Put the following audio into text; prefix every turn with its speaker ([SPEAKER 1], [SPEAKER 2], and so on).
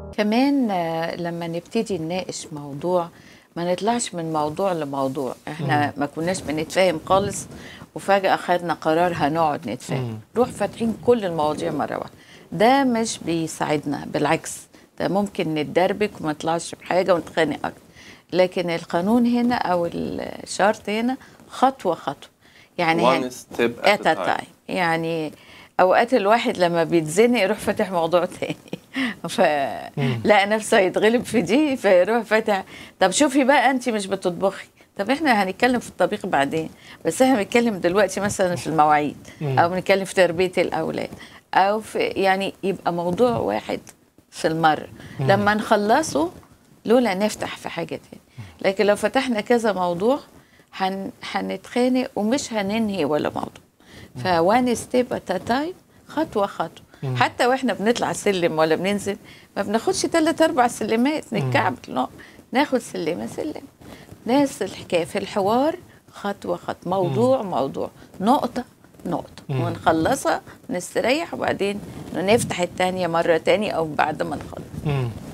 [SPEAKER 1] كمان آه، لما نبتدي نناقش موضوع ما نطلعش من موضوع لموضوع احنا ما كناش بنتفاهم خالص وفجأة خدنا قرار هنقعد نتفاهم نروح فاتحين كل المواضيع مرة واحدة ده مش بيساعدنا بالعكس ده ممكن نتدربك وما نطلعش بحاجة ونتخانق أكتر لكن القانون هنا أو الشرط هنا خطوة خطوة يعني
[SPEAKER 2] one step at
[SPEAKER 1] at
[SPEAKER 2] a
[SPEAKER 1] a
[SPEAKER 2] time
[SPEAKER 1] time يعني اوقات الواحد لما بيتزنق يروح فاتح موضوع تاني فلقى نفسه يتغلب في دي فيروح فاتح طب شوفي بقى انت مش بتطبخي طب احنا هنتكلم في الطبيخ بعدين بس احنا بنتكلم دلوقتي مثلا في المواعيد او بنتكلم في تربيه الاولاد او في يعني يبقى موضوع واحد في المره لما نخلصه لولا نفتح في حاجه تاني لكن لو فتحنا كذا موضوع هن... هنتخانق ومش هننهي ولا موضوع فوان ستيب ات تايم خطوه خطوه حتى واحنا بنطلع سلم ولا بننزل ما بناخدش ثلاث اربع سلمات نتكعب لا ناخد سلمه سلم ناس الحكايه في الحوار خطوه خطوه موضوع موضوع نقطه نقطة ونخلصها نستريح وبعدين نفتح التانية مرة تانية أو بعد ما نخلص
[SPEAKER 3] مم.